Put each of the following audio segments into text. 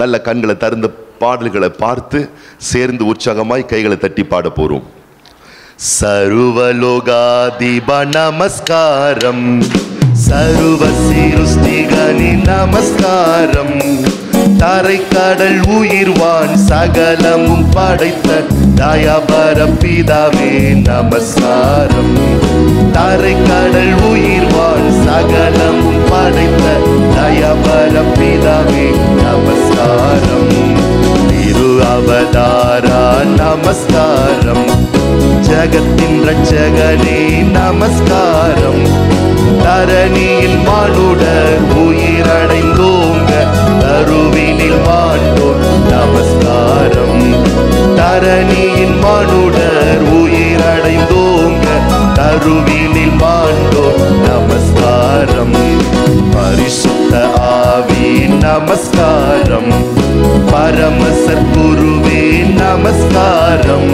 நல்ல கண்களை திறந்த பாடல்களை பார்த்து சேர்ந்து உற்சாகமாய் கைகளை தட்டி பாட போறோம் సర్వలోగాదిబ నమస్కారం సర్వ சிருஷ்டிகனி நமஸ்காரம் தரை கடல் உயிர்வான் சகலமும் படைத்த தயாபர பிதாவே நமஸ்காரம் தரை கடல் உயிர்வான் சகலமும் படைத்த தயாபர பிதாவே நமஸ்காரம் திரு அவதாரா நமஸ்காரம் ஜகத்தின் ரட்சகனே நமஸ்காரம் தரணியில் மானுடர் உயிரடைந்தோங்க கருவினில் மாண்டோர் நமஸ்காரம் தரணியின் மானுடர் உயிரடைந்தோங்க கருவினில் மாண்டோர் நமஸ்காரம் பரிசுத்த ஆவி நமஸ்காரம் பரமசர் குருவே நமஸ்காரம்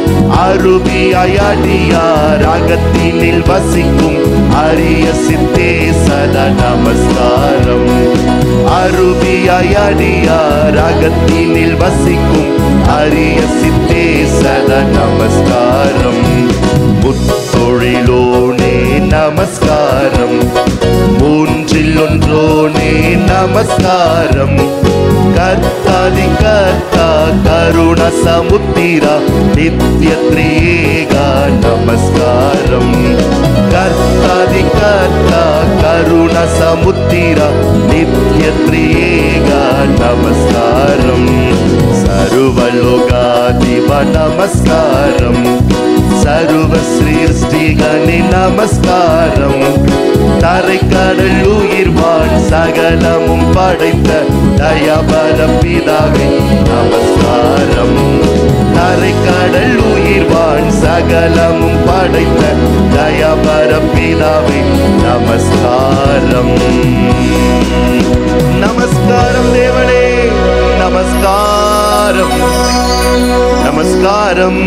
அருபியாடியார் அகத்தினில் வசிக்கும் அரிய சித்தே சதா நமஸ்காரம் அருபியாடியார் அகத்தினில் வசிக்கும் அரிய சித்தே சதா நமஸ்காரம் முத்தொழிலோனே நமஸ்காரம் மூன்றில் ஒன்றோனே நமஸ்காரம் கர்த்தாதி கர்த்தா கருண சமுத்திரா நித்ய திரியேகா நமஸ்காரம் கர்த்தாதி கர்த்தா கருண சமுத்திரா நித்ய திரியேகா நமஸ்காரம் சர்வலோகாதிப நமஸ்காரம் சர்வ சிருஷ்டிகனி நமஸ்காரம் தரை கடல் உயிர்வான் சகலமும் படைத்த தயபர பிதாவே நமஸ்காரம் தரை கடல் உயிர்வான் சகலமும் படைத்த தயபர பிதாவே நமஸ்காரம் நமஸ்காரம் தேவனே நமஸ்காரம் நமஸ்காரம்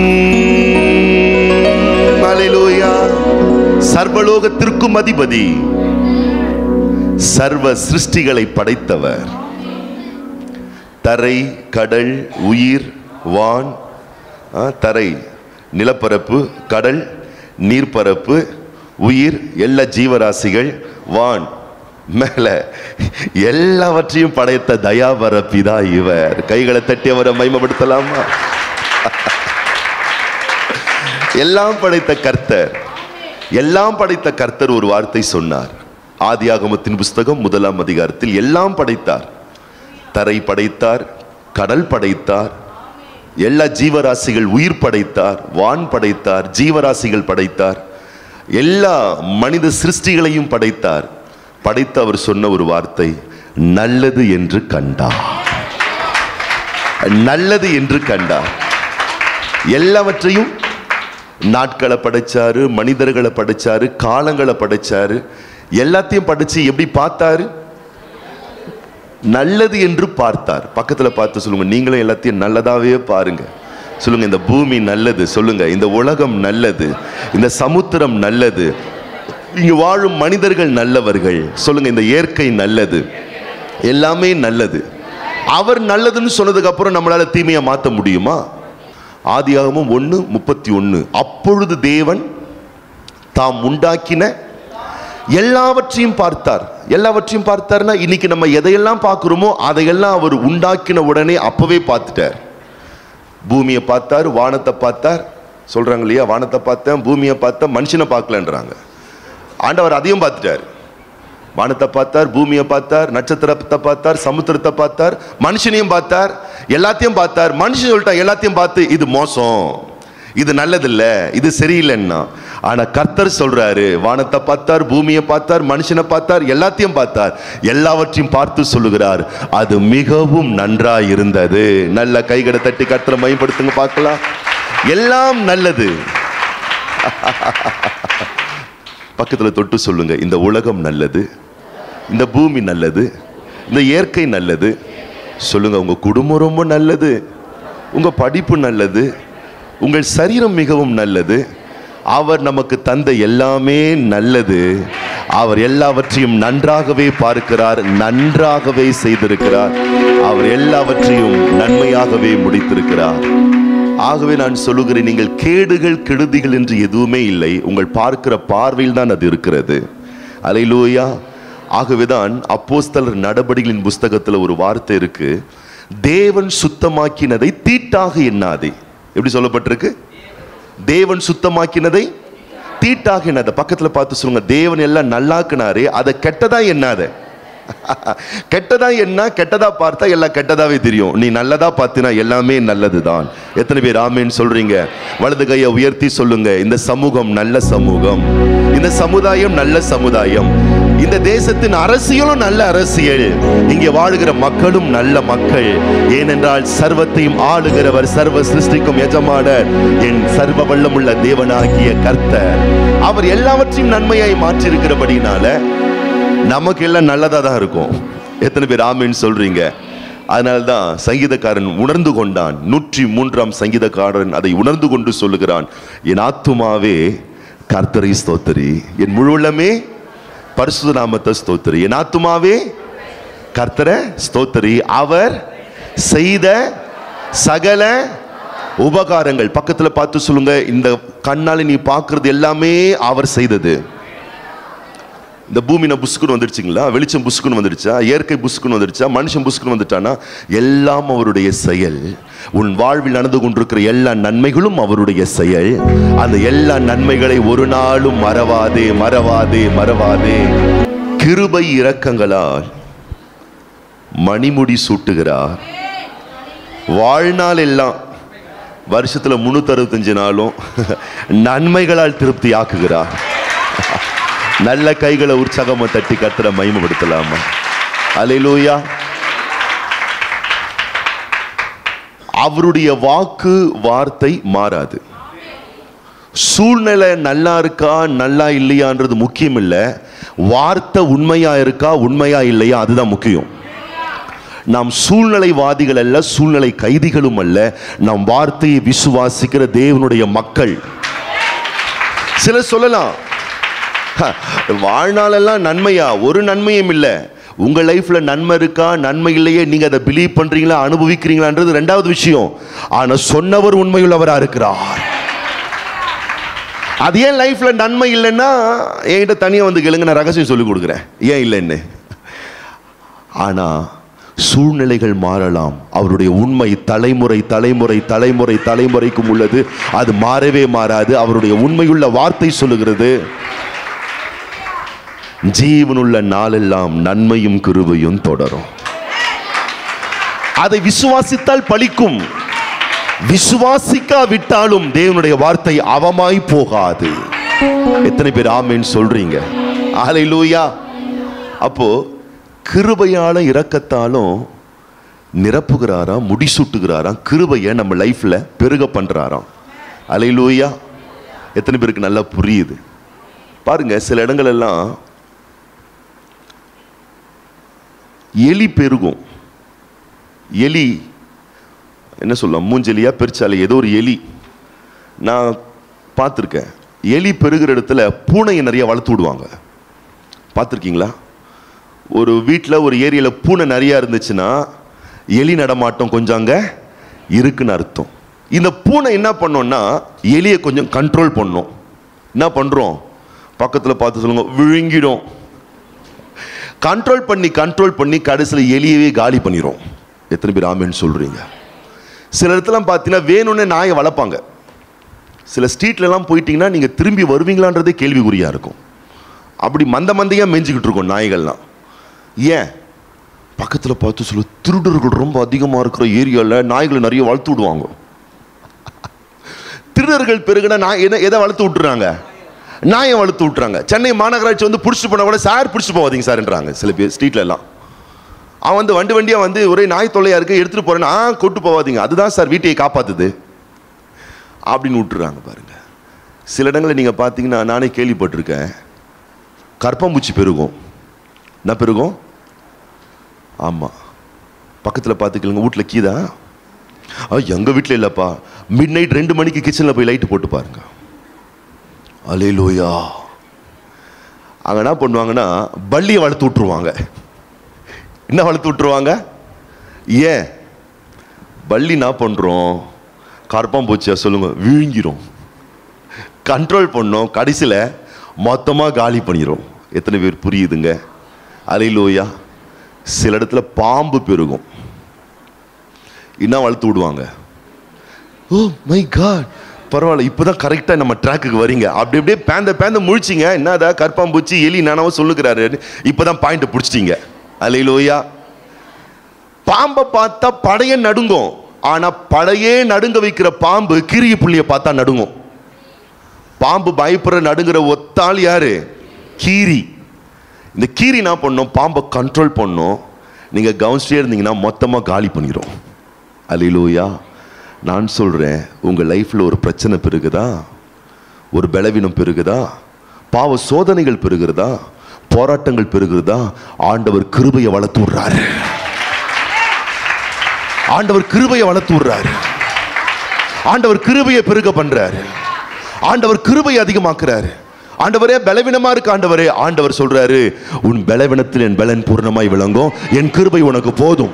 ஹalleluya சர்வலோகத்திற்கும் அதிபதி சர்வ சிருஷ்டிகளை படைத்தவர் தரை கடல் உயிர் வான் ஆ, தரை நிலப்பரப்பு கடல் நீர்ப்பரப்பு உயிர் எல்லா ஜீவராசிகள் வான் மேல எல்லாவற்றையும் படைத்த தயாபர பிதா இவர் கைகளை தட்டி அவரை மைமப்படுத்தலாமா எல்லாம் படைத்த கர்த்தர் எல்லாம் படைத்த கர்த்தர் ஒரு வார்த்தை சொன்னார் ஆதியாகமத்தின் புஸ்தகம் முதலாம் அதிகாரத்தில் எல்லாம் படைத்தார் தரை படைத்தார் கடல் படைத்தார் எல்லா ஜீவராசிகள் உயிர் படைத்தார் வான் படைத்தார் ஜீவராசிகள் படைத்தார் எல்லா மனித சிருஷ்டிகளையும் படைத்தார் படைத்து அவர் சொன்ன ஒரு வார்த்தை நல்லது என்று கண்டார் நல்லது என்று கண்டார் எல்லாவற்றையும் நாட்களை படைச்சாரு மனிதர்களை படைச்சாரு காலங்களை படைச்சாரு எல்லாத்தையும் படிச்சு எப்படி பார்த்தாரு நல்லது என்று பார்த்தார் பக்கத்துல பார்த்து சொல்லுங்க நீங்களும் எல்லாத்தையும் நல்லதாவே பாருங்க சொல்லுங்க இந்த பூமி நல்லது சொல்லுங்க இந்த உலகம் நல்லது இந்த சமுத்திரம் நல்லது இங்கு வாழும் மனிதர்கள் நல்லவர்கள் சொல்லுங்க இந்த இயற்கை நல்லது எல்லாமே நல்லது அவர் நல்லதுன்னு சொன்னதுக்கு அப்புறம் நம்மளால தீமையை மாற்ற முடியுமா ஆதியாகமும் ஒன்று முப்பத்தி ஒன்று அப்பொழுது தேவன் தாம் உண்டாக்கின எல்லாவற்றையும் பார்த்தார் எல்லாவற்றையும் பார்த்தார்னா இன்னைக்கு நம்ம எதையெல்லாம் பார்க்குறோமோ அதையெல்லாம் அவர் உண்டாக்கின உடனே அப்பவே பார்த்துட்டார் பூமியை பார்த்தார் வானத்தை பார்த்தார் சொல்றாங்க இல்லையா வானத்தை பார்த்தேன் பூமியை பார்த்தேன் மனுஷனை பார்க்கலன்றாங்க ஆண்டவர் அதையும் பார்த்துட்டார் வானத்தை பார்த்தார் பூமியை பார்த்தார் நட்சத்திரத்தை பார்த்தார் சமுத்திரத்தை பார்த்தார் மனுஷனையும் பார்த்தார் எல்லாத்தையும் பார்த்தார் மனுஷன் சொல்லிட்டா எல்லாத்தையும் பார்த்து இது மோசம் இது நல்லதில்ல இது சரியில்லைன்னா ஆனா கர்த்தர் சொல்றாரு வானத்தை பார்த்தார் பூமியை பார்த்தார் மனுஷனை பார்த்தார் எல்லாத்தையும் பார்த்தார் எல்லாவற்றையும் பார்த்து சொல்லுகிறார் அது மிகவும் நன்றாய் இருந்தது நல்ல கைகளை தட்டி கர்த்தரை மைப்படுத்துங்க பார்க்கலாம் எல்லாம் நல்லது பக்கத்துல தொட்டு சொல்லுங்க இந்த உலகம் நல்லது இந்த பூமி நல்லது இந்த இயற்கை நல்லது சொல்லுங்க உங்க குடும்பம் ரொம்ப நல்லது உங்க படிப்பு நல்லது உங்கள் சரீரம் மிகவும் நல்லது அவர் நமக்கு தந்த எல்லாமே நல்லது அவர் எல்லாவற்றையும் நன்றாகவே பார்க்கிறார் நன்றாகவே செய்திருக்கிறார் அவர் எல்லாவற்றையும் நன்மையாகவே முடித்திருக்கிறார் ஆகவே நான் சொல்லுகிறேன் நீங்கள் கேடுகள் கெடுதிகள் என்று எதுவுமே இல்லை உங்கள் பார்க்கிற பார்வையில் தான் அது இருக்கிறது அலையிலூயா ஆகவேதான் அப்போஸ்தலர் நடபடிகளின் புஸ்தகத்துல ஒரு வார்த்தை இருக்கு தேவன் சுத்தமாக்கினதை தீட்டாக எண்ணாதே எப்படி சொல்லப்பட்டிருக்கு தேவன் சுத்தமாக்கினதை தீட்டாக எண்ணாத பக்கத்துல பார்த்து சொல்லுங்க தேவன் எல்லாம் நல்லாக்குனாரே அதை கெட்டதா எண்ணாத கெட்டதா என்ன கெட்டதா பார்த்தா எல்லாம் கெட்டதாவே தெரியும் நீ நல்லதா பார்த்தினா எல்லாமே நல்லதுதான் எத்தனை பேர் ஆமேன்னு சொல்றீங்க வலது கையை உயர்த்தி சொல்லுங்க இந்த சமூகம் நல்ல சமூகம் இந்த சமுதாயம் நல்ல சமுதாயம் இந்த தேசத்தின் அரசியலும் நல்ல அரசியல் இங்கே வாழுகிற மக்களும் நல்ல மக்கள் ஏனென்றால் சர்வத்தையும் ஆளுகிறவர் சர்வ சிருஷ்டிக்கும் எஜமானர் என் சர்வ வல்லமுள்ள தேவனாகிய கர்த்தர் அவர் எல்லாவற்றையும் நன்மையாய் மாற்றியிருக்கிறபடினால நமக்கு எல்லாம் நல்லதா தான் இருக்கும் எத்தனை பேர் ஆமீன் சொல்றீங்க அதனால்தான் சங்கீதக்காரன் உணர்ந்து கொண்டான் நூற்றி மூன்றாம் சங்கீதக்காரன் அதை உணர்ந்து கொண்டு சொல்லுகிறான் என் ஆத்துமாவே கர்த்தரை ஸ்தோத்திரி என் முழு உள்ளமே பரிசுத்த நாமத்தை ஸ்தோத்திரி என் ஆத்துமாவே கர்த்தரை ஸ்தோத்திரி அவர் செய்த சகல உபகாரங்கள் பக்கத்துல பார்த்து சொல்லுங்க இந்த கண்ணால நீ பார்க்கிறது எல்லாமே அவர் செய்தது இந்த பூமின புஸ்குன்னு வந்துடுச்சுங்களா வெளிச்சம் புஸ்குன்னு வந்துடுச்சா இயற்கை புஸ்குன்னு வந்துடுச்சா மனுஷன் புஸ்குன்னு வந்துட்டானா எல்லாம் அவருடைய செயல் உன் வாழ்வில் நடந்து கொண்டிருக்கிற எல்லா நன்மைகளும் அவருடைய செயல் அந்த எல்லா நன்மைகளை ஒரு நாளும் மறவாதே மறவாதே மறவாதே கிருபை இரக்கங்களால் மணிமுடி சூட்டுகிறார் வாழ்நாள் எல்லாம் வருஷத்துல முன்னூத்தி அறுபத்தஞ்சு நாளும் நன்மைகளால் திருப்தி ஆக்குகிறார் நல்ல கைகளை உற்சாகமா தட்டி கத்துற மகிமைப்படுத்தலாமா அலையிலூயா அவருடைய வாக்கு வார்த்தை மாறாது சூழ்நிலை நல்லா இருக்கா நல்லா இல்லையான்றது முக்கியம் இல்லை வார்த்தை உண்மையா இருக்கா உண்மையா இல்லையா அதுதான் முக்கியம் நாம் சூழ்நிலைவாதிகள் அல்ல சூழ்நிலை கைதிகளும் அல்ல நாம் வார்த்தையை விசுவாசிக்கிற தேவனுடைய மக்கள் சிலர் சொல்லலாம் "ஹ, வாழ்நாளெல்லாம் நன்மையா ஒரு நன்மையும் இல்லை உங்க லைஃப்ல நன்மை இருக்கா நன்மை இல்லையே நீங்க அதை பிலீவ் பண்றீங்களா அனுபவிக்கிறீங்களான்றது ரெண்டாவது விஷயம் ஆனா சொன்னவர் உண்மையுள்ளவரா இருக்கிறார் அது ஏன் லைஃப்ல நன்மை இல்லைன்னா என்கிட்ட தனியா வந்து கேளுங்க நான் ரகசியம் சொல்லி கொடுக்குறேன் ஏன் இல்லைன்னு ஆனா சூழ்நிலைகள் மாறலாம் அவருடைய உண்மை தலைமுறை தலைமுறை தலைமுறை தலைமுறைக்கும் உள்ளது அது மாறவே மாறாது அவருடைய உண்மையுள்ள வார்த்தை சொல்லுகிறது ஜீவனுள்ள நாளெல்லாம் நன்மையும் கிருபையும் தொடரும் அதை விசுவாசித்தால் பலிக்கும் விசுவாசிக்காவிட்டாலும் தேவனுடைய வார்த்தை அவமாய் போகாது எத்தனை பேர் ஆமேன்னு சொல்றீங்க ஆலையிலூயா அப்போ கிருபையால இரக்கத்தாலும் நிரப்புகிறாராம் முடிசூட்டுகிறாராம் கிருபையை நம்ம லைஃப்ல பெருக பண்றாராம் அலையிலூயா எத்தனை பேருக்கு நல்லா புரியுது பாருங்க சில இடங்கள் எல்லாம் எலி பெருகும் எலி என்ன சொல்லலாம் மூஞ்செலியா பெருச்சாலி ஏதோ ஒரு எலி நான் பார்த்துருக்கேன் எலி பெருகிற இடத்துல பூனையை நிறைய வளர்த்து விடுவாங்க பார்த்துருக்கீங்களா ஒரு வீட்டில் ஒரு ஏரியாவில் பூனை நிறையா இருந்துச்சுன்னா எலி நடமாட்டம் கொஞ்சம் அங்கே இருக்குன்னு அர்த்தம் இந்த பூனை என்ன பண்ணோம்னா எலியை கொஞ்சம் கண்ட்ரோல் பண்ணும் என்ன பண்ணுறோம் பக்கத்தில் பார்த்து சொல்லுங்க விழுங்கிடும் கண்ட்ரோல் பண்ணி கண்ட்ரோல் பண்ணி கடைசியில் எலியவே காலி பண்ணிடும் எத்தனை பேர் ஆமேன்னு சொல்கிறீங்க சில இடத்துல பார்த்தீங்கன்னா வேணும்னே நாயை வளர்ப்பாங்க சில ஸ்ட்ரீட்லலாம் போயிட்டீங்கன்னா நீங்கள் திரும்பி வருவீங்களான்றதே கேள்விக்குறியாக இருக்கும் அப்படி மந்த மந்தையாக மேய்ஞ்சிக்கிட்டு இருக்கும் நாய்கள்லாம் ஏன் பக்கத்தில் பார்த்து சொல்ல திருடர்கள் ரொம்ப அதிகமாக இருக்கிற ஏரியாவில் நாய்களை நிறைய வளர்த்து விடுவாங்க திருடர்கள் பெருகுனா நான் எதை எதை வளர்த்து விட்டுறாங்க நாயை வளர்த்து விட்டுறாங்க சென்னை மாநகராட்சி வந்து பிடிச்சிட்டு போனால் கூட சார் பிடிச்சிட்டு போவாதீங்க சார்ன்றாங்க சில பேர் ஸ்ட்ரீட்ல எல்லாம் அவன் வந்து வண்டி வண்டியாக வந்து ஒரே நாய் தொல்லையா இருக்கு எடுத்துட்டு போறேன்னு ஆ கொட்டு போவாதீங்க அதுதான் சார் வீட்டையை காப்பாத்துது அப்படின்னு விட்டுறாங்க பாருங்க சில இடங்களில் நீங்கள் பார்த்தீங்கன்னா நானே கேள்விப்பட்டிருக்கேன் கற்பம்பூச்சி பெருகும் என்ன பெருகும் ஆமாம் பக்கத்தில் பார்த்துக்கலங்க வீட்டில் கீதா ஆ எங்கள் வீட்டில் இல்லைப்பா மிட் நைட் ரெண்டு மணிக்கு கிச்சனில் போய் லைட்டு போட்டு பாருங்க அலேலோயா அங்க என்ன பண்ணுவாங்கன்னா பள்ளியை வளர்த்து விட்டுருவாங்க என்ன வளர்த்து விட்டுருவாங்க ஏன் பள்ளி என்ன பண்றோம் கரப்பாம்பூச்சியா சொல்லுங்க விழுங்கிரும் கண்ட்ரோல் பண்ணோம் கடைசியில் மொத்தமாக காலி பண்ணிடும் எத்தனை பேர் புரியுதுங்க அலையிலோயா சில இடத்துல பாம்பு பெருகும் என்ன வளர்த்து விடுவாங்க ஓ மை காட் பரவாயில்ல இப்போதான் கரெக்டாக நம்ம ட்ராக்குக்கு வரீங்க அப்படி அப்படியே பேந்த பேந்த முழிச்சிங்க என்னதா கற்பாம்பூச்சி எலி நானவோ சொல்லுகிறாரு இப்போதான் பாயிண்ட் பிடிச்சிட்டீங்க அலையிலோயா பாம்பை பார்த்தா படையே நடுங்கும் ஆனா படையே நடுங்க வைக்கிற பாம்பு கிரிய புள்ளிய பார்த்தா நடுங்கும் பாம்பு பயப்படுற நடுங்கிற ஒத்தாள் யாரு கீரி இந்த கீரி என்ன பண்ணும் பாம்பை கண்ட்ரோல் பண்ணும் நீங்க கவனிச்சிட்டே இருந்தீங்கன்னா மொத்தமா காலி பண்ணிடும் அலிலூயா நான் சொல்றேன் உங்க லைஃப்ல ஒரு பிரச்சனை பெருகுதா ஒரு பலவீனம் பெருகுதா பாவ சோதனைகள் பெருகிறதா போராட்டங்கள் பெருகிறதா ஆண்டவர் கிருபையை வளர்த்து விடுறாரு ஆண்டவர் கிருபையை வளர்த்து விடுறாரு ஆண்டவர் கிருபையை பெருக பண்றாரு ஆண்டவர் கிருபையை அதிகமாக்குறாரு ஆண்டவரே பலவீனமா இருக்கு ஆண்டவரே ஆண்டவர் சொல்றாரு உன் பலவீனத்தில் என் பலன் பூர்ணமாய் விளங்கும் என் கிருபை உனக்கு போதும்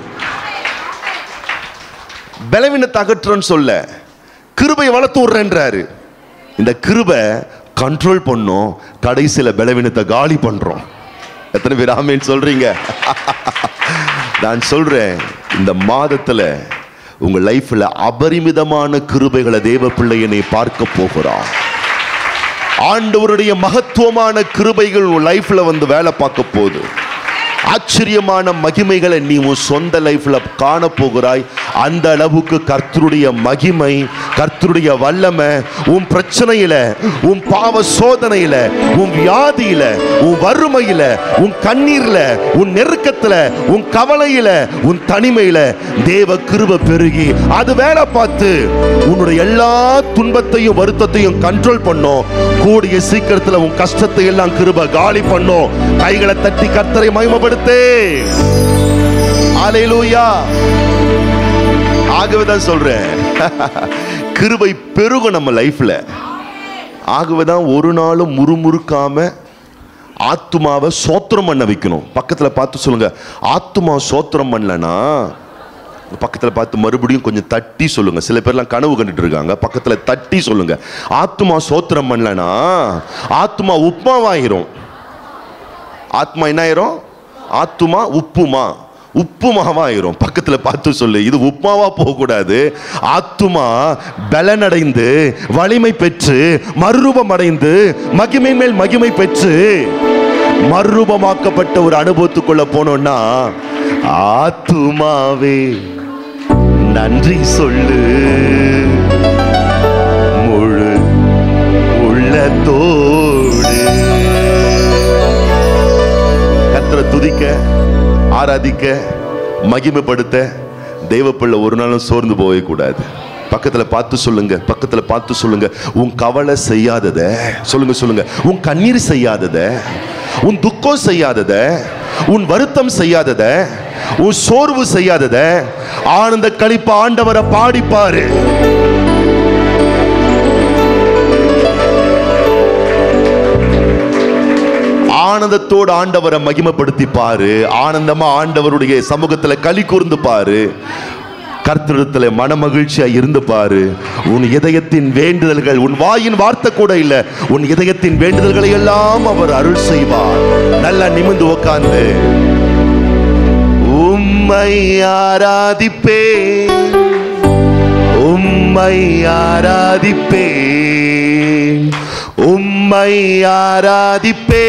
பலவீனத்தை அகற்றுன்னு சொல்ல கிருபை வளர்த்து விடுறேன்றாரு இந்த கிருபை கண்ட்ரோல் பண்ணோம் கடைசியில பலவீனத்தை காலி பண்றோம் எத்தனை பேர் ஆமேன்னு சொல்றீங்க நான் சொல்றேன் இந்த மாதத்துல உங்க லைஃப்ல அபரிமிதமான கிருபைகளை தேவ பிள்ளையனை பார்க்க போகிறான் ஆண்டவருடைய மகத்துவமான கிருபைகள் உன் லைஃப்ல வந்து வேலை பார்க்க போகுது ஆச்சரியமான மகிமைகளை நீ உன் சொந்த லைஃப்ல காண போகிறாய் அந்த அளவுக்கு கர்த்தருடைய மகிமை கர்த்தருடைய வல்லமை உன் பிரச்சனையில உன் பாவ சோதனையில உன் வியாதியில உன் வறுமையில உன் கண்ணீர்ல உன் நெருக்கத்துல உன் கவலையில உன் தனிமையில தேவ கிருப பெருகி அது வேலை பார்த்து உன்னுடைய எல்லா துன்பத்தையும் வருத்தத்தையும் கண்ட்ரோல் பண்ணும் கூடிய சீக்கிரத்துல உன் கஷ்டத்தை எல்லாம் கிருப காலி பண்ணும் கைகளை தட்டி கர்த்தரை மகிமைப்படுத்து அலையிலூயா ஆகவேதான் சொல்றேன் கிருபை பெருகும் நம்ம லைஃப்ல ஆகவேதான் ஒரு நாளும் முறுமுறுக்காம ஆத்துமாவை சோத்திரம் பண்ண வைக்கணும் பக்கத்துல பார்த்து சொல்லுங்க ஆத்துமா சோத்திரம் பண்ணலனா பக்கத்துல பார்த்து மறுபடியும் கொஞ்சம் தட்டி சொல்லுங்க சில பேர்லாம் கனவு கண்டுட்டு இருக்காங்க பக்கத்துல தட்டி சொல்லுங்க ஆத்துமா சோத்திரம் பண்ணலனா ஆத்துமா உப்மாவாயிரும் ஆத்மா என்ன ஆயிரும் ஆத்துமா உப்புமா உப்புமாவாயிரும் பக்கத்துல பார்த்து சொல்லு இது உப்புமாவா போகக்கூடாது ஆத்துமா பலனடைந்து வலிமை பெற்று மறுரூபம் அடைந்து மகிமை மேல் மகிமை பெற்று மறுரூபமாக்கப்பட்ட ஒரு அனுபவத்துக்குள்ள போனோம்னா ஆத்துமாவே நன்றி சொல்லு முழு உள்ளத்தோடு கத்தரை துதிக்க ஆராதிக்க மகிமைப்படுத்த தெய்வப்பிள்ளை ஒரு நாளும் சோர்ந்து போகவே கூடாது பக்கத்துல பார்த்து சொல்லுங்க பக்கத்துல பார்த்து சொல்லுங்க உன் கவலை செய்யாதத சொல்லுங்க சொல்லுங்க உன் கண்ணீர் செய்யாதத உன் துக்கம் செய்யாதத உன் வருத்தம் செய்யாதத உன் சோர்வு செய்யாதத ஆனந்த கழிப்பு ஆண்டவரை பாடிப்பாரு ஆனந்தத்தோடு ஆண்டவரை மகிமைப்படுத்தி பாரு ஆனந்தமா ஆண்டவருடைய சமூகத்துல களி கூர்ந்து பாரு கர்த்தரிடத்துல மன மகிழ்ச்சியா இருந்து பாரு உன் இதயத்தின் வேண்டுதல்கள் உன் வாயின் வார்த்தை கூட இல்ல உன் இதயத்தின் வேண்டுதல்களை எல்லாம் அவர் அருள் செய்வார் நல்லா நிமிந்து உட்கார்ந்து உம்மை ஆராதிப்பே உம்மை ஆராதிப்பே உம்மை ஆராதிப்பே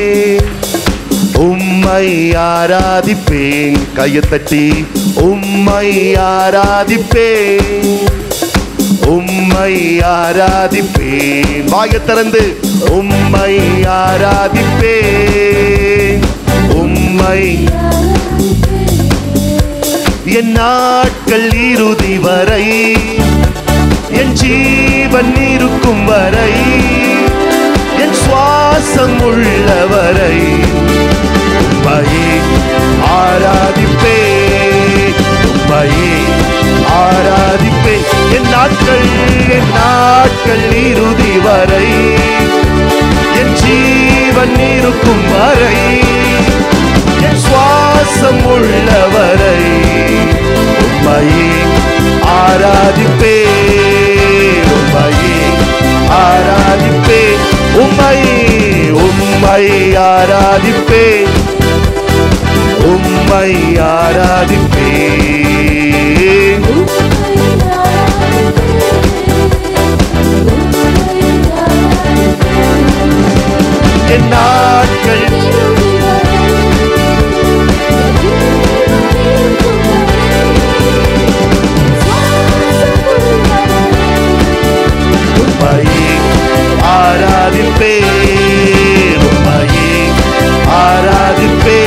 உம்மை ஆராதிப்பேன் கையை தட்டி உம்மை ஆராதிப்பேன் உம்மை ஆராதிப்பேன் வாயை திறந்து உம்மை ஆராதிப்பேன் உம்மை என் நாட்கள் இறுதி வரை என் ஜீவன் இருக்கும் வரை என் சுவாசம் உள்ளவரை உம்மையே ஆராதிப்பே உம்மையே ஆராதிப்பே என் நாட்கள் என் நாட்கள் இறுதி வரை என் ஜீவன் இருக்கும் சுவாசம் உள்ளவரை உம்மையே ஆராதிப்பே உம்மையே ஆராதிப்பே உம்மை உம்மை ஆராதிப்பே உம்மை ஆராதிப்பே என் நாட்கள் உம்மையே ஆராதிப்பே உம்மையே ஆராதிப்பே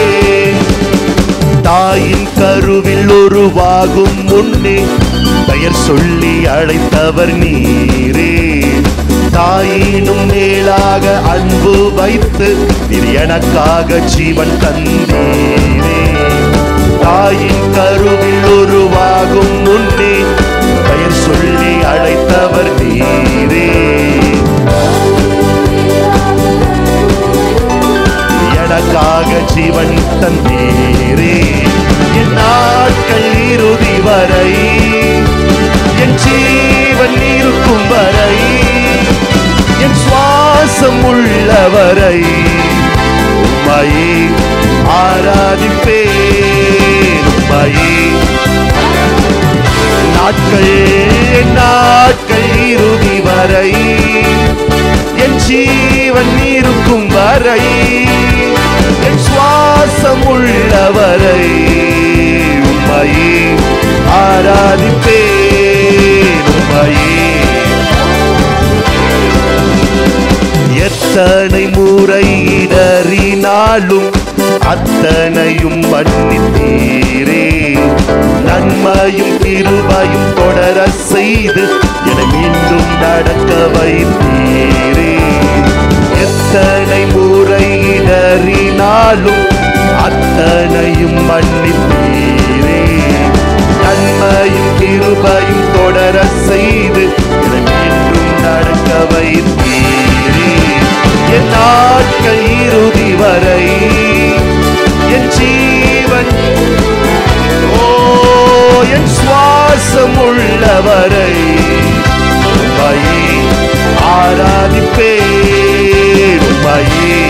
தாயின் கருவில் உருவாகும் முன்னே பெயர் சொல்லி அழைத்தவர் நீரே தாயினும் மேலாக அன்பு வைத்து இது எனக்காக ஜீவன் தந்தீரே தாயின் கருவில் உருவாகும் முன்னே பெயர் சொல்லி அழைத்தவர் நீரே எனக்காக ஜீவன் தந்தீரே என் நாட்கள் இறுதி வரை என் ஜீவன் இருக்கும் வரை என் சுவாசம் உள்ளவரை உம்மையே ஆராதிப்பேன் உம்மையே நாட்கள் என் நாட்கள் இறுதி வரை என் ஜீவன் இருக்கும் வரை என் சுவாசம் உள்ளவரை உம்மையே ஆராதிப்பேன் உம்மையே எத்தனை முறை இடறினாலும் அத்தனையும் மன்னித்தீரே நன்மையும் கிருபையும் தொடர செய்து என்னை மீண்டும் நடக்க வைத்தீரே எத்தனை முறை இடறினாலும் அத்தனையும் மன்னித்தீரே நன்மையும் கிருபையும் தொடர செய்து என்னை மீண்டும் நடக்க வைத்தீரே என் நாட்கள் இறுதி வரை என் ஜீவன் ஓ என் சுவாசம் உள்ளவரை உம்மையே ஆராதிப்பேன் உம்மையே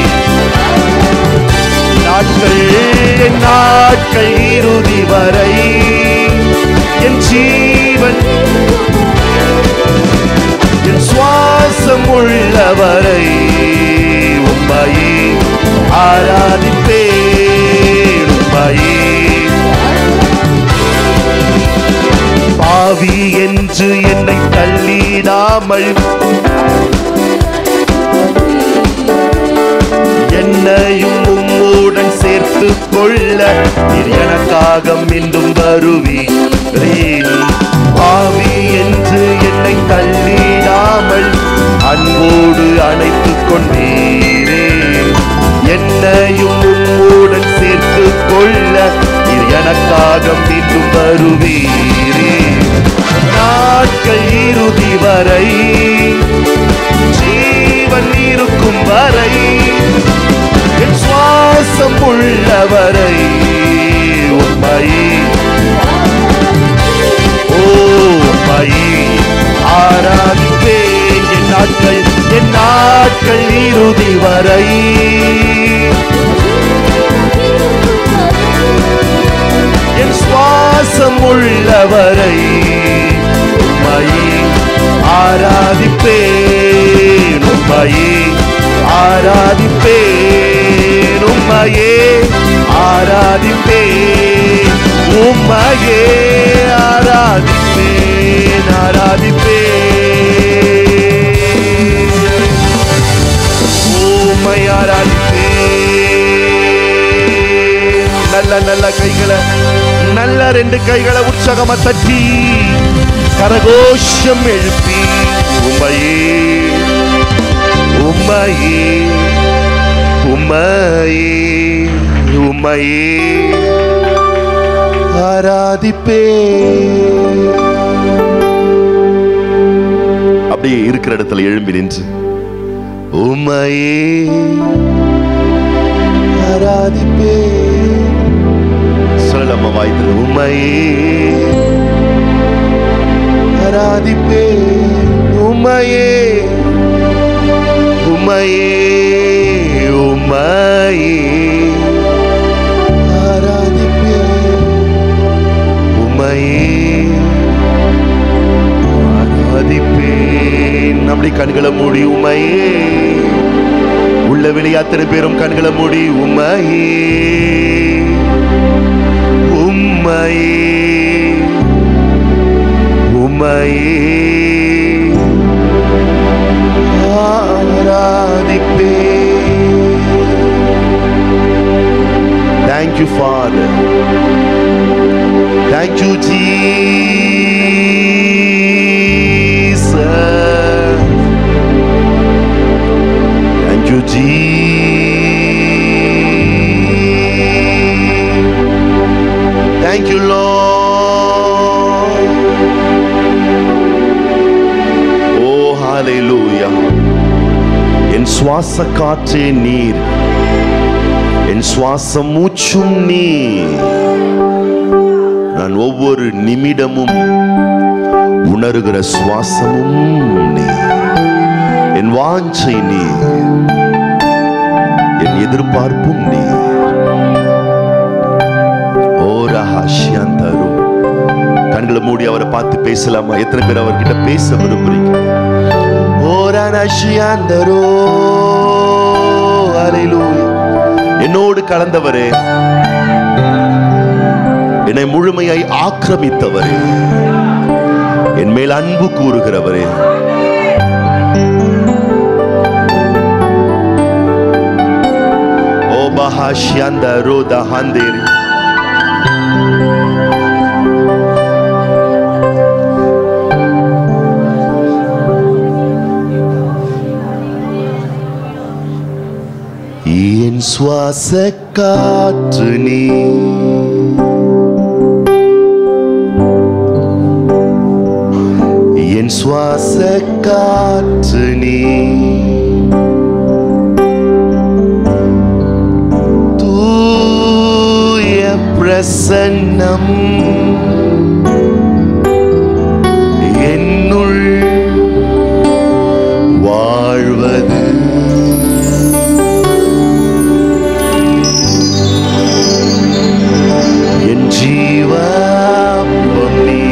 நாட்கள் என் நாட்கள் இறுதி வரை என் ஜீவன் என் சுவாசம் உள்ளவரை உம்மையே ஆராதிப்பேன் உம்மையே பாவி என்று என்னை தள்ளிடாமல் என்னையும் உம்முடன் சேர்த்து கொள்ள நீர் எனக்காக மீண்டும் வருவீரேன் பாவி என்று என்னை தள்ளிடாமல் அன்போடு அணைத்துக் கொண்டீரே என்னையும் உம்முடன் சேர்த்து கொள்ள நீர் எனக்காக மீண்டும் வருவீரே நாட்கள் இறுதி வரை ஜீவன் இருக்கும் வரை என் சுவாசம் உள்ளவரை உம்மையே ஓ உம்மையே ஆராதிப்பேன் என் நாட்கள் என் நாட்கள் இறுதி வரை என் சுவாசம் உள்ளவரை உம்மையே ஆராதிப்பேன் உம்மையே ஆராதிப்பேன் உம்மையே ஆராதிப்பேன் உம்மையே ஆராதிப்பேன் ஆராதிப்பேன் உம்மை ஆராதிப்பேன் நல்ல நல்ல கைகளை நல்ல ரெண்டு கைகளை உற்சாகமா தட்டி கரகோஷம் எழுப்பி உம்மையே உம்மையே உம்மையே உம்மையே ஆராதிப்பே அப்படியே இருக்கிற இடத்துல எழும்பி நின்று உம்மையே ஆராதிப்பே வாய்த்து உம்மையே ஆராதிப்பே உம்மையே உம்மையே உம்மையே ஆராதிப்பே உம்மையே ஆராதிப்பேன் நம்முடைய கண்களை மூடி உம்மையே உள்ள வெளியாத்திர பேரும் கண்களை மூடி உம்மையே உம்மையே உம்மையே ஆராதிப்பேன் Thank you, Father. Thank you, Jesus. Thank you, Jesus. Thank you, Lord. Oh, hallelujah. என் சுவாச காற்றே நீர் என் சுவாசம் மூச்சும் நீ நான் ஒவ்வொரு நிமிடமும் உணர்கிற சுவாசமும் நீ என் வாஞ்சை நீ என் எதிர்பார்ப்பும் நீ ஓரஹாஷியந்தரு கண்களை மூடி அவரை பார்த்து பேசலாமா எத்தனை பேர் அவர்கிட்ட பேச விரும்புறீங்க ஓரஹாஷியந்தரோ ஹalleluya என்னோடு கலந்தவரே என்னை முழுமையாய் ஆக்கிரமித்தவரே என் மேல் அன்பு கூறுகிறவரே ஓ பஹாஷ்யந்த ரோத ஹந்தேரி என் சுவாச காற்று நீ என் சுவாச காற்று நீ தூய பிரசன்னம் என்னுள் வாழ்வது என் ஜீவப்பம் நீ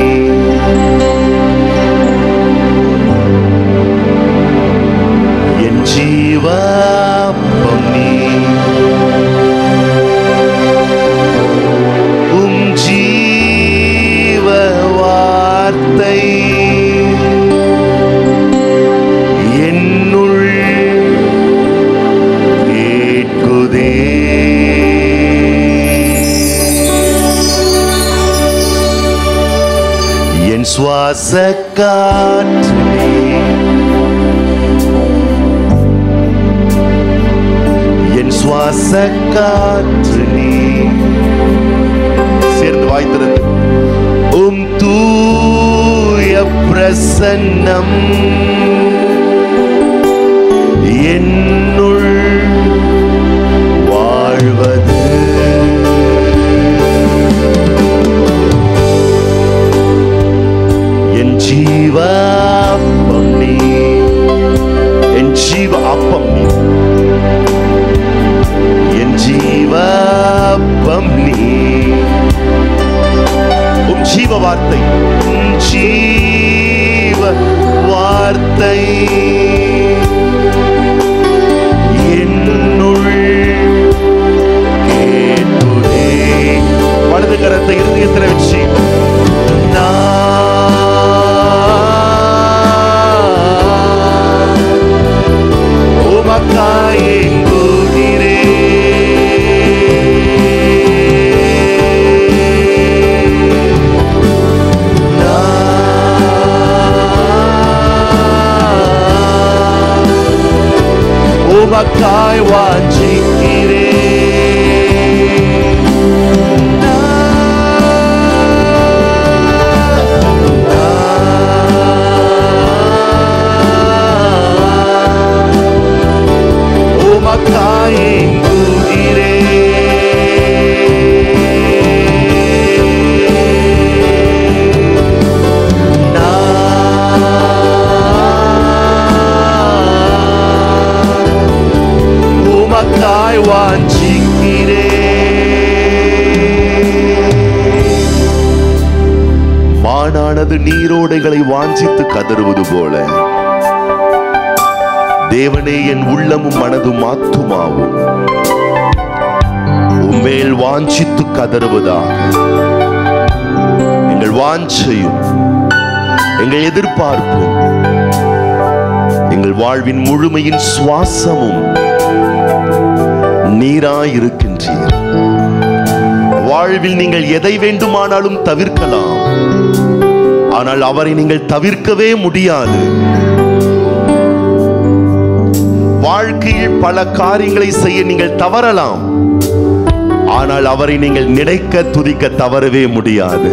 என் ஜீவப்பம் நீ உம் ஜீவ வார்த்தை என்னுள் கேட்குதே என் சுவாச காற்று நீ என் சுவாச காற்று நீ சேர்ந்து வாய்த்திருந்து உம் தூய பிரசன்னம் என்னுள் வாழ்வது என் ஜீவ அப்பம் நீ என் ஜீவ அப்பம் நீ என் ஜீவ அப்பம் நீ உம் ஜீவ வார்த்தை உம் ஜீவ வார்த்தை என்னுள் கேட்டுதே வலது கரத்தை இருதயத்தில் வச்சு நான் உமக்காய் ஏங்குகிறேன். நான் உமக்காய் வாஞ்சிக்கிறேன். நான் நதியானது நீரோடைகளை வாஞ்சித்து கதறுவது போல தேவனே என் உள்ளமும் மனதும் ஆத்துமாவும் உம்மேல் வாஞ்சித்து கதறுவதாக எங்கள் வாஞ்சையும் எங்கள் எதிர்பார்ப்பும் எங்கள் வாழ்வின் முழுமையின் சுவாசமும் நீராயிருக்கின்றீர் வாழ்வில் நீங்கள் எதை வேண்டுமானாலும் தவிர்க்கலாம் ஆனால் அவரை நீங்கள் தவிர்க்கவே முடியாது வாழ்க்கையில் பல காரியங்களை செய்ய நீங்கள் தவறலாம் ஆனால் அவரை நீங்கள் நினைக்க துதிக்க தவறவே முடியாது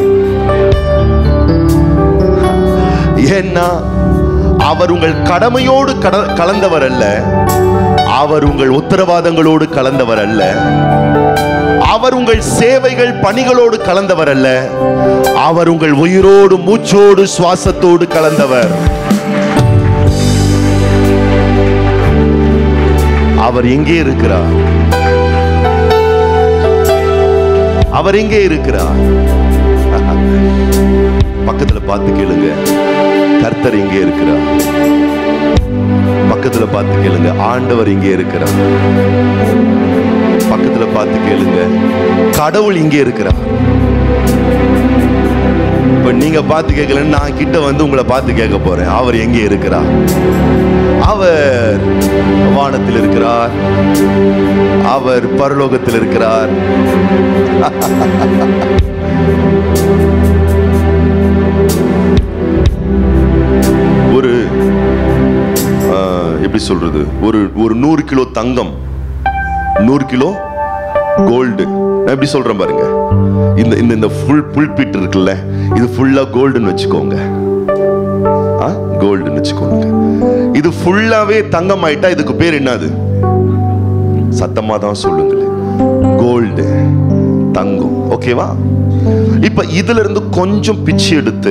ஏன்னா அவர் உங்கள் கடமையோடு கட- கலந்தவர் அல்ல அவர் உங்கள் உத்தரவாதங்களோடு கலந்தவர் அல்ல அவர் உங்கள் சேவைகள் பணிகளோடு கலந்தவர் அல்ல அவர் உங்கள் உயிரோடு மூச்சோடு சுவாசத்தோடு கலந்தவர் அவர் எங்கே இருக்கிறார் அவர் எங்கே இருக்கிறார் பக்கத்துல பார்த்து கேளுங்க கர்த்தர் எங்கே இருக்கிறார் பக்கத்துல பார்த்து கேளுங்க ஆண்டவர் இங்கே இருக்கிறார் பக்கத்துல பார்த்து கேளுங்க கடவுள் இங்கே இருக்கிறார் இப்ப நீங்க பார்த்து கேட்கலன்னு நான் கிட்ட வந்து உங்களை பார்த்து கேட்க போறேன் அவர் எங்கே இருக்கிறார் அவர் வானத்தில் இருக்கிறார் அவர் பரலோகத்தில் இருக்கிறார் ஒரு ஆஹ், எப்படி சொல்றது ஒரு ஒரு நூறு கிலோ தங்கம் நூறு கிலோ கோல்டு நான் எப்படி சொல்றேன் பாருங்க இந்த இந்த இந்த ஃபுல் புல்பிட் இருக்குல்ல இது ஃபுல்லா கோல்டுன்னு வச்சுக்கோங்க ஆ கோல்டுன்னு வச்சுக்கோங்க இது ஃபுல்லாவே தங்கம் ஆயிட்டா இதுக்கு பேர் என்னது சத்தமா தான் சொல்லுங்களேன் கோல்டு தங்கம் ஓகேவா இப்ப இதுல இருந்து கொஞ்சம் பிச்சு எடுத்து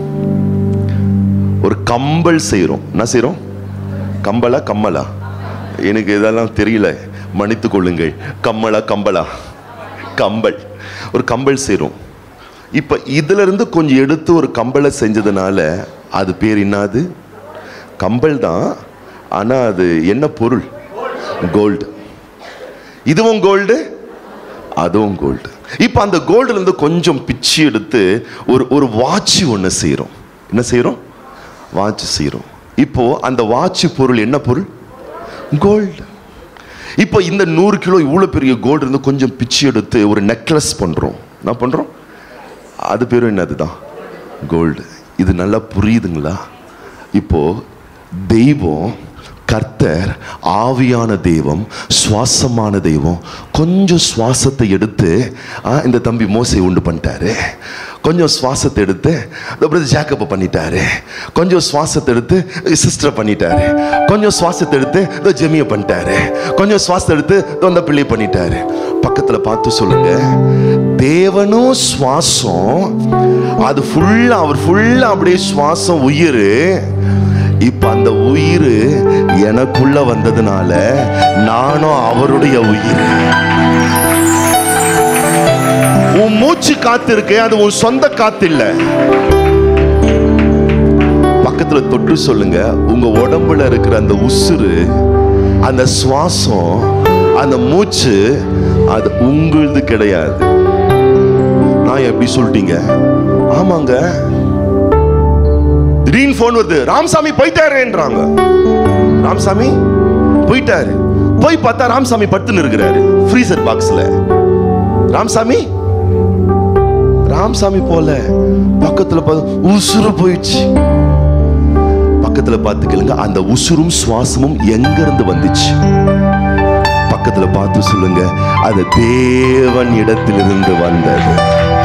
ஒரு கம்பல் செய்றோம் என்ன செய்றோம் கம்பலா கம்மலா எனக்கு இதெல்லாம் தெரியல மன்னித்துக் கொள்ளுங்கள் கம்மலா கம்பலா கம்பல் ஒரு கம்பல் செய்றோம் இப்ப இதுல இருந்து கொஞ்சம் எடுத்து ஒரு கம்பலை செஞ்சதுனால அது பேர் என்னது கம்பல் தான் ஆனா அது என்ன பொருள் கோல்டு இதுவும் கோல்டு அதுவும் கோல்டு இப்போ அந்த கோல்டுல இருந்து கொஞ்சம் பிச்சு எடுத்து ஒரு ஒரு வாட்ச் ஒன்று செய்கிறோம் என்ன செய்கிறோம் வாட்ச் செய்கிறோம் இப்போ அந்த வாட்ச் பொருள் என்ன பொருள் கோல்டு இப்போ இந்த நூறு கிலோ இவ்வளோ பெரிய கோல்டு இருந்து கொஞ்சம் பிச்சு எடுத்து ஒரு நெக்லஸ் பண்ணுறோம் என்ன பண்ணுறோம் அது பேரும் என்னது தான் கோல்டு இது நல்லா புரியுதுங்களா இப்போ தெய்வம் கர்த்தர் ஆவியான தெய்வம் சுவாசமான தெய்வம் கொஞ்சம் சுவாசத்தை எடுத்து ஆ, இந்த தம்பி மோசை உண்டு பண்ணிட்டாரு கொஞ்சம் சுவாசத்தை எடுத்து இந்த பிரதர் ஜாக்கப்பை பண்ணிட்டாரு கொஞ்சம் சுவாசத்தை எடுத்து சிஸ்டரை பண்ணிட்டாரு கொஞ்சம் சுவாசத்தை எடுத்து இந்த ஜெமியை பண்ணிட்டாரு கொஞ்சம் சுவாசத்தை எடுத்து இதோ இந்த பிள்ளையை பண்ணிட்டாரு பக்கத்துல பார்த்து சொல்லுங்க தேவனும் சுவாசம் அது ஃபுல்லா அவர் ஃபுல்லா அப்படியே சுவாசம் உயிர் இப்ப அந்த உயிர் எனக்குள்ள வந்ததுனால நானும் அவருடைய உயிர் உன் மூச்சு காத்து இருக்கு அது உன் சொந்த காத்து இல்ல பக்கத்துல தொட்டு சொல்லுங்க உங்க உடம்புல இருக்கிற அந்த உசுறு அந்த சுவாசம் அந்த மூச்சு அது உங்களுது கிடையாது நான் எப்படி சொல்லிட்டீங்க ஆமாங்க திடீர்னு போன் வருது ராமசாமி போயிட்டாருன்றாங்க ராமசாமி போயிட்டாரு போய் பார்த்தா ராமசாமி படுத்துன்னு இருக்கிறாரு ஃப்ரீசர் பாக்ஸ்ல ராமசாமி ராமசாமி போல பக்கத்துல பார்த்து உசுறு போயிடுச்சு பக்கத்துல பார்த்து கேளுங்க அந்த உசுரும் சுவாசமும் எங்க இருந்து வந்துச்சு பக்கத்துல பார்த்து சொல்லுங்க அது தேவன் இடத்திலிருந்து வந்தது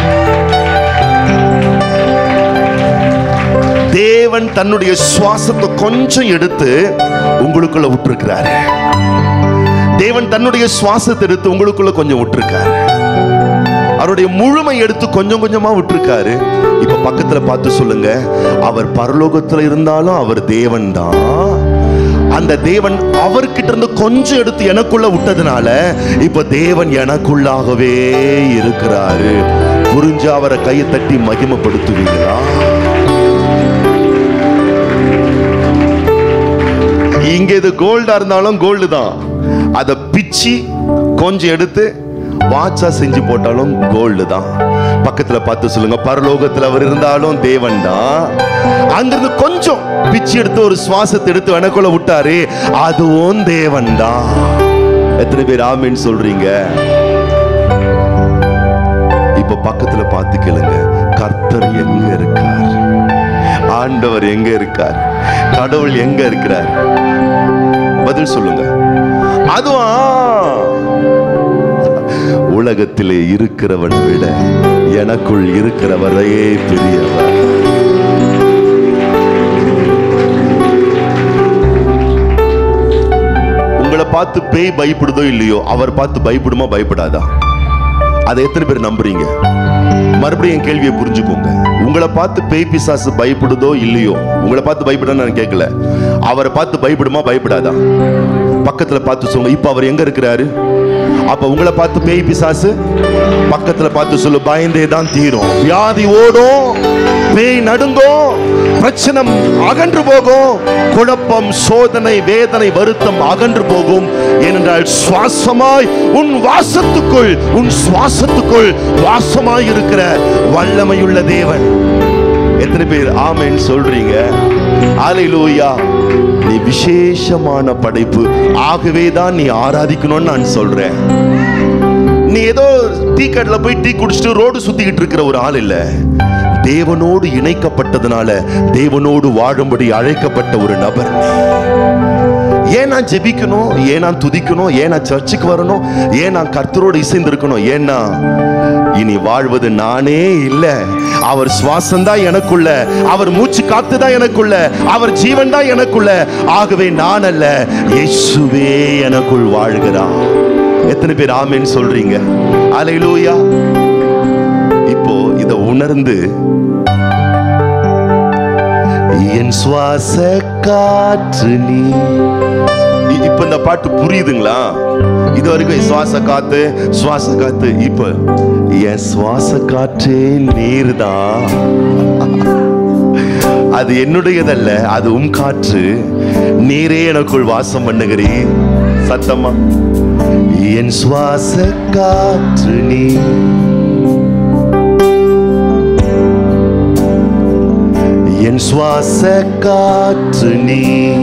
தேவன் தன்னுடைய சுவாசத்தை கொஞ்சம் எடுத்து உங்களுக்குள்ள விட்டுருக்கிறாரு தேவன் தன்னுடைய சுவாசத்தை எடுத்து உங்களுக்குள்ள கொஞ்சம் விட்டுருக்காரு அவருடைய முழுமை எடுத்து கொஞ்சம் கொஞ்சமா விட்டுருக்காரு இப்ப பக்கத்துல பார்த்து சொல்லுங்க அவர் பரலோகத்துல இருந்தாலும் அவர் தேவன் தான் அந்த தேவன் அவர்கிட்ட இருந்து கொஞ்சம் எடுத்து எனக்குள்ள விட்டதுனால இப்ப தேவன் எனக்குள்ளாகவே இருக்கிறாரு புரிஞ்சு அவரை கையை தட்டி மகிமைப்படுத்துவீங்களா எது கோல்டா இருந்தாலும் கோல்டு தான் அதை பிச்சு கொஞ்சம் எடுத்து வாட்சா செஞ்சு போட்டாலும் கோல்டு தான் பக்கத்துல பார்த்து சொல்லுங்க பரலோகத்துல அவர் இருந்தாலும் தேவன் தான் அங்கிருந்து கொஞ்சம் பிச்சு எடுத்து ஒரு சுவாசத்தை எடுத்து எனக்குள்ள விட்டாரு அதுவும் தேவன் தான் எத்தனை பேர் ஆமீன் சொல்றீங்க இப்ப பக்கத்துல பார்த்து கேளுங்க கர்த்தர் எங்க இருக்கார் ஆண்டவர் எங்க இருக்கார் கடவுள் எங்க இருக்கிறார் பதில் சொல்லுங்க அதுவா உலகத்திலே இருக்கிறவனை விட எனக்குள் இருக்கிறவரே பெரியவர் உங்களை பார்த்து பேய் பயப்படுதோ இல்லையோ அவர் பார்த்து பயப்படுமா பயப்படாதா அதை எத்தனை பேர் நம்புறீங்க மறுபடியும் என் கேள்வியை புரிஞ்சுக்கோங்க உங்களை பார்த்து பேய் பிசாசு பயப்படுதோ இல்லையோ உங்களை பார்த்து பயப்படான்னு நான் கேட்கல அவரை பார்த்து பயப்படுமா பயப்படாதா பக்கத்துல பார்த்து சொல்லுங்க இப்ப அவர் எங்க இருக்கிறாரு அப்ப உங்களை பார்த்து பேய் பிசாசு பக்கத்துல பார்த்து சொல்லு பயந்தே தான் தீரும் வியாதி ஓடும் பேய் நடுங்கும் பிரச்சனை அகன்று போகும் குழப்பம் சோதனை வேதனை வருத்தம் அகன்று போகும் ஏனென்றால் சுவாசமாய் உன் வாசத்துக்குள் உன் சுவாசத்துக்குள் வாசமாய் இருக்கிற வல்லமையுள்ள தேவன் எத்தனை பேர் ஆமென் சொல்றீங்க ஆலையிலூயா நீ விசேஷமான படைப்பு ஆகவே தான் நீ ஆராதிக்கணும்னு நான் சொல்றேன் நீ ஏதோ டீ கடையில் போய் டீ குடிச்சிட்டு ரோடு சுத்திக்கிட்டு இருக்கிற ஒரு ஆள் இல்ல தேவனோடு இணைக்கப்பட்டதுனால தேவனோடு வாழும்படி அழைக்கப்பட்ட ஒரு நபர் நீ. ஏன் நான் ஜெபிக்கணும் ஏன் நான் துதிக்கணும் ஏன் நான் சர்ச்சுக்கு வரணும் ஏன் நான் கர்த்தரோடு இசைந்திருக்கணும் ஏன்னா இனி வாழ்வது நானே இல்ல அவர் சுவாசம் தான் எனக்குள்ள அவர் மூச்சு காத்து தான் எனக்குள்ள அவர் ஜீவன் தான் எனக்குள்ள ஆகவே நான் அல்ல இயேசுவே எனக்குள் வாழ்கிறார் எத்தனை பேர் ஆமென்னு சொல்றீங்க அலையிலூயா இப்போ இத உணர்ந்து என் சுவாச காற்று நீ இ- இப்ப இந்த பாட்டு புரியுதுங்களா இது வரைக்கும் சுவாச காத்து சுவாச காத்து இப்ப என் சுவாச காற்றே நீர்தான் அது என்னுடையதல்ல அது உம் காற்று நீரே எனக்குள் வாசம் பண்ணுகிறீர் சத்தமா என் சுவாச காற்று நீ என் சுவாச காற்று நீ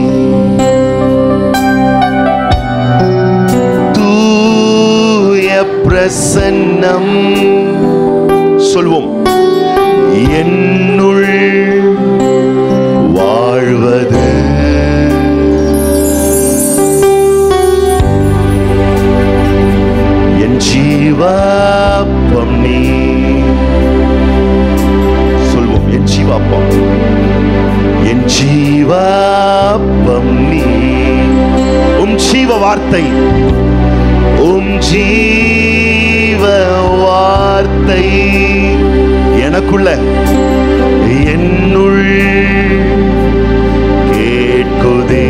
தூய பிரசன்னம் சொல்வோம் என்னுள் வாழ்வது என் ஜீவாப்பம் நீ சொல்வோம் என் ஜீவாப்பம் என் ஜீவாப்பம் நீ உம் ஜீவ வார்த்தை உம் ஜீவ வார்த்தை எனக்குள்ள என்னுள் கேட்குதே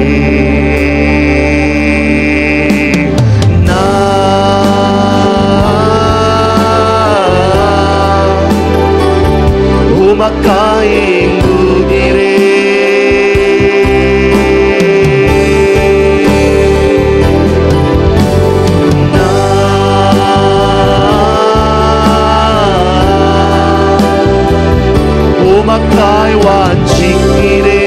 நான் உமக்காயங்குகிறே உமக்காய் வாஞ்சிக்கிறே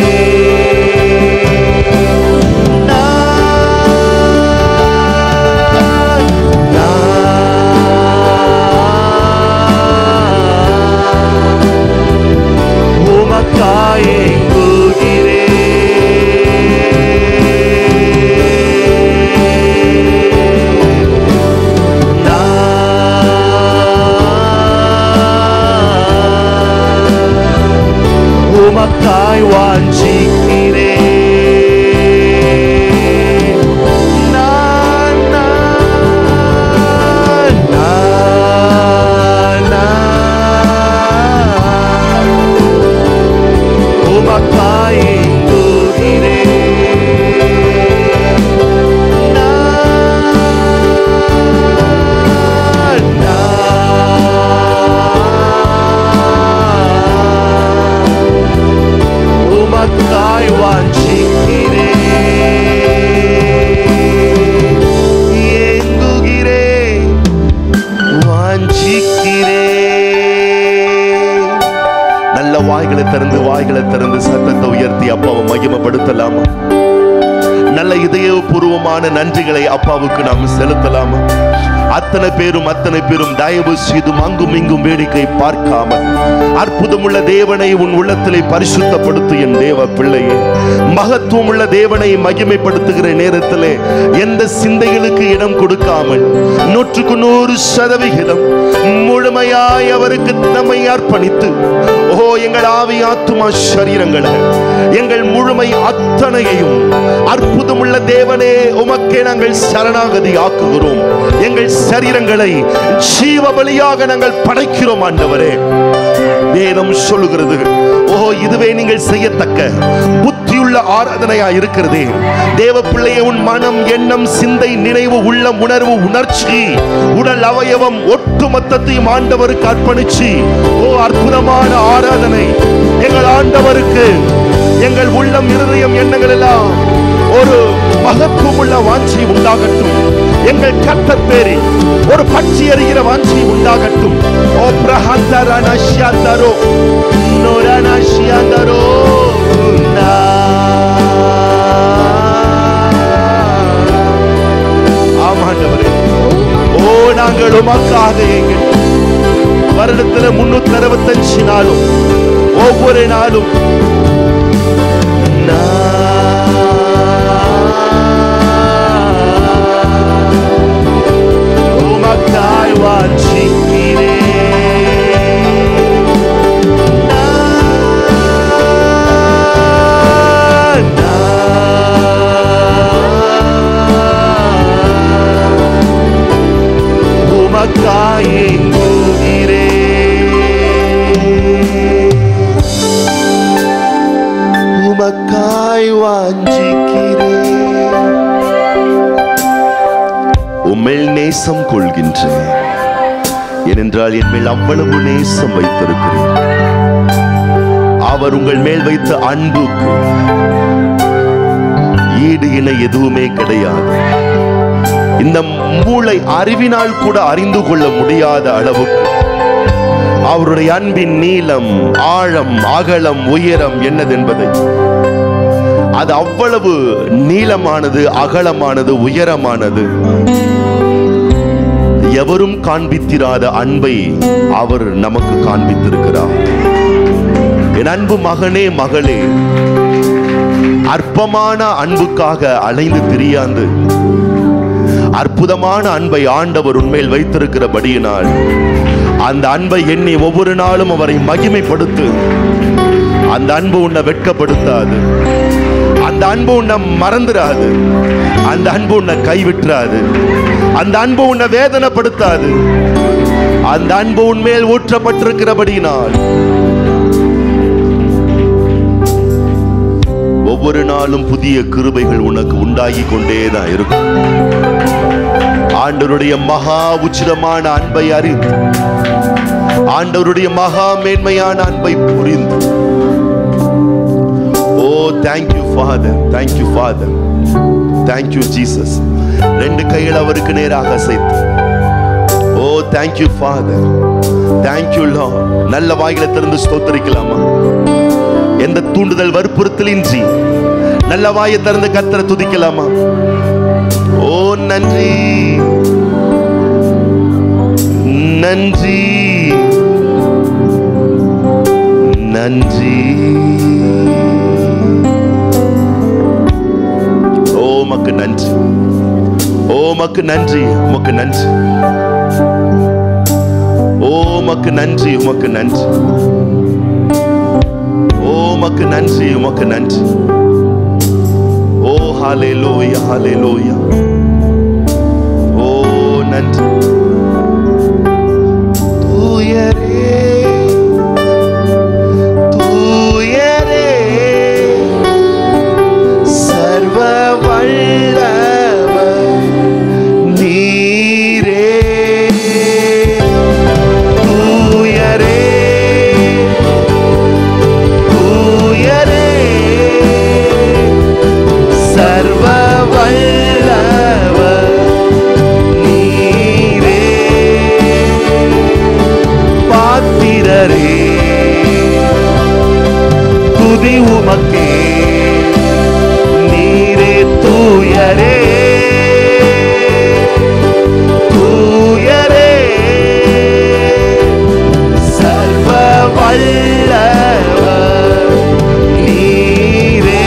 உமக்காய் வாஞ்சிக்கிறே நான் நான் நான் நான் உமக்காய் ஏங்குகிறே நான் நான் உமக்காய் வாஞ்சிக்கிறேன் வாய்களை திறந்து சத்தத்தை உயர்த்தி அப்பாவை மகிமைப்படுத்தலாமா நல்ல இதயபூர்வமான நன்றிகளை அப்பாவுக்கு நாம் செலுத்தலாமா அத்தனை பேரும் அத்தனை பேரும் தயவு செய்து அங்கும் இங்கும் வேடிக்கை பார்க்காமல் அற்புதமுள்ள தேவனை உன் உள்ளத்திலே பரிசுத்தப்படுத்து என் தேவ பிள்ளையே மகத்துவம் உள்ள தேவனை மகிமைப்படுத்துகிற நேரத்திலே எந்த சிந்தைகளுக்கு இடம் கொடுக்காமல் நூற்றுக்கு நூறு சதவிகிதம் முழுமையாய் அவருக்கு நம்மை அர்ப்பணித்து ஓ எங்கள் ஆவி ஆத்துமா சரீரங்களை எங்கள் முழுமை அத்தனையையும் அற்புதமுள்ள தேவனே உமக்கே நாங்கள் சரணாகதி ஆக்குகிறோம் எங்கள் சரீரங்களை ஜீவ பலியாக நாங்கள் படைக்கிறோம் ஆண்டவரே வேதம் சொல்லுகிறது ஓ இதுவே நீங்கள் செய்யத்தக்க புத்தியுள்ள ஆராதனையா இருக்கிறதே தேவ பிள்ளையே உன் மனம் எண்ணம் சிந்தை நினைவு உள்ளம் உணர்வு உணர்ச்சி உடல் அவயவம் ஒட்டு மொத்தத்தையும் ஆண்டவருக்கு அர்ப்பணிச்சு ஓ அற்புதமான ஆராதனை எங்கள் ஆண்டவருக்கு எங்கள் உள்ளம் இருதயம் எண்ணங்கள் எல்லாம் ஒரு மகத்துவமுள்ள வாஞ்சி உண்டாகட்டும் எங்கள் கர்த்தர் பேரில் ஒரு பட்சி எறிகிற வாஞ்சி உண்டாகட்டும் ஓ பிரஹந்தரனஷ்யந்தரோ நுரனஷ்யந்தரோ நா. ஆமாண்டவரே ஓ நாங்கள் உமக்காக எங்கள் வருடத்துல முன்னூத்தி அறுபத்தஞ்சு நாளும் ஒவ்வொரு நாளும் நான் உமக்காய் வாஞ்சிக்கிறேன். நான், நான் உமக்காய் ஏங்குகிறேன். உமக்காய் வாஞ்சிக்கிறேன் உம்மில் நேசம் கொள்கின்றேன் ஏனென்றால் என் மேல் அவ்வளவு நேசம் வைத்திருக்கிறேன் அவர் உங்கள் மேல் வைத்த அன்புக்கு ஈடு இணை எதுவுமே கிடையாது இந்த மூளை அறிவினால் கூட அறிந்து கொள்ள முடியாத அளவுக்கு அவருடைய அன்பின் நீளம் ஆழம் அகலம் உயரம் என்னதென்பதை அது அவ்வளவு நீளமானது அகலமானது உயரமானது எவரும் காண்பித்திராத அன்பை அவர் நமக்கு காண்பித்திருக்கிறார் என் அன்பு மகனே மகளே அற்பமான அன்புக்காக அலைந்து திரியாந்து அற்புதமான அன்பை ஆண்டவர் உண்மையில் வைத்திருக்கிறபடியினால் அந்த அன்பை எண்ணி ஒவ்வொரு நாளும் அவரை மகிமைப்படுத்து அந்த அன்பு உன்னை வெட்கப்படுத்தாது அந்த அன்பு உன்னை மறந்துடாது அந்த அன்பு உன்னை கைவிட்டுறாது அந்த அன்பு உன்னை வேதனைப்படுத்தாது அந்த அன்பு உன்மேல் ஊற்றப்பட்டிருக்கிறபடியினால் ஒவ்வொரு நாளும் புதிய கிருபைகள் உனக்கு உண்டாகி கொண்டே தான் இருக்கும் ஆண்டவருடைய மகா உச்சிதமான அன்பை அறிந்து ஆண்டவருடைய மகா மேன்மையான அன்பை புரிந்து oh thank you father thank you father thank you Jesus ரெண்டு கைகள் அவருக்கு நேராக அசைத்து ஓ தேங்க்யூ ஃபாதர் தேங்க்யூ லா நல்ல வாயில திறந்து ஸ்தோத்தரிக்கலாமா எந்த தூண்டுதல் வற்புறுத்தலின்றி நல்ல வாயை திறந்து கத்தரை துதிக்கலாமா ஓ நன்றி நன்றி நன்றி ஓ மக்கு நன்றி ஓ மக்கு நன்றி உமக்கு நன்றி ஓ மக்கு நன்றி உமக்கு நன்றி ஓ உமக்கு நன்றி உமக்கு நன்றி ஓ ஹalleluya ஹalleluya ஓ நன்றி தூயரே தூயரே சர்வ வல்லவர் நீரே தூயரே தூயரே சர்வ வல்லவர் நீரே துதி உமக்கே நீரே தூயரே தூயரே சர்வ வல்லவர் நீரே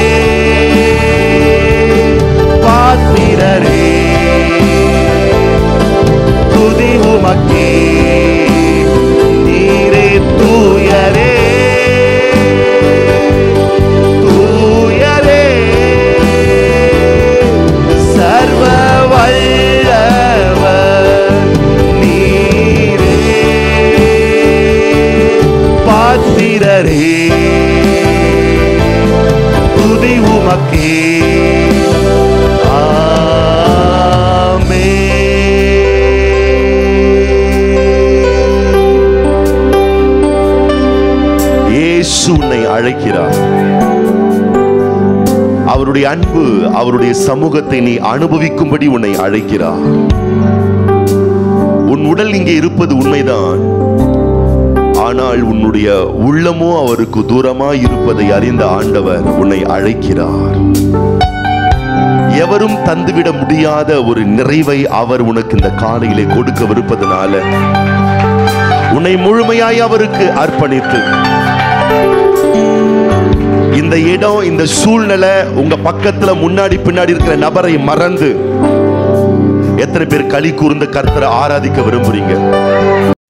பாத்திரரே துதி உமக்கே நீரே தூயரே தூயரே சர்வ வல்லவர் நீரே பாத்திரரே துதி உமக்கே இயேசு உன்னை அழைக்கிறார் அவருடைய அன்பு அவருடைய சமூகத்தை நீ அனுபவிக்கும்படி உன்னை அழைக்கிறார் உன் உடல் இங்கே இருப்பது உண்மைதான் ஆனால் உன்னுடைய உள்ளமோ அவருக்கு தூரமாய் இருப்பதை அறிந்த ஆண்டவர் உன்னை அழைக்கிறார் எவரும் தந்துவிட முடியாத ஒரு நிறைவை அவர் உனக்கு இந்த காலையிலே கொடுக்கவிருப்பதனால உன்னை முழுமையாய் அவருக்கு அர்ப்பணித்து இந்த இடம் இந்த சூழ்நிலை உங்க பக்கத்துல முன்னாடி பின்னாடி இருக்கிற நபரை மறந்து எத்தனை பேர் களி கூர்ந்து கர்த்தரை ஆராதிக்க விரும்புறீங்க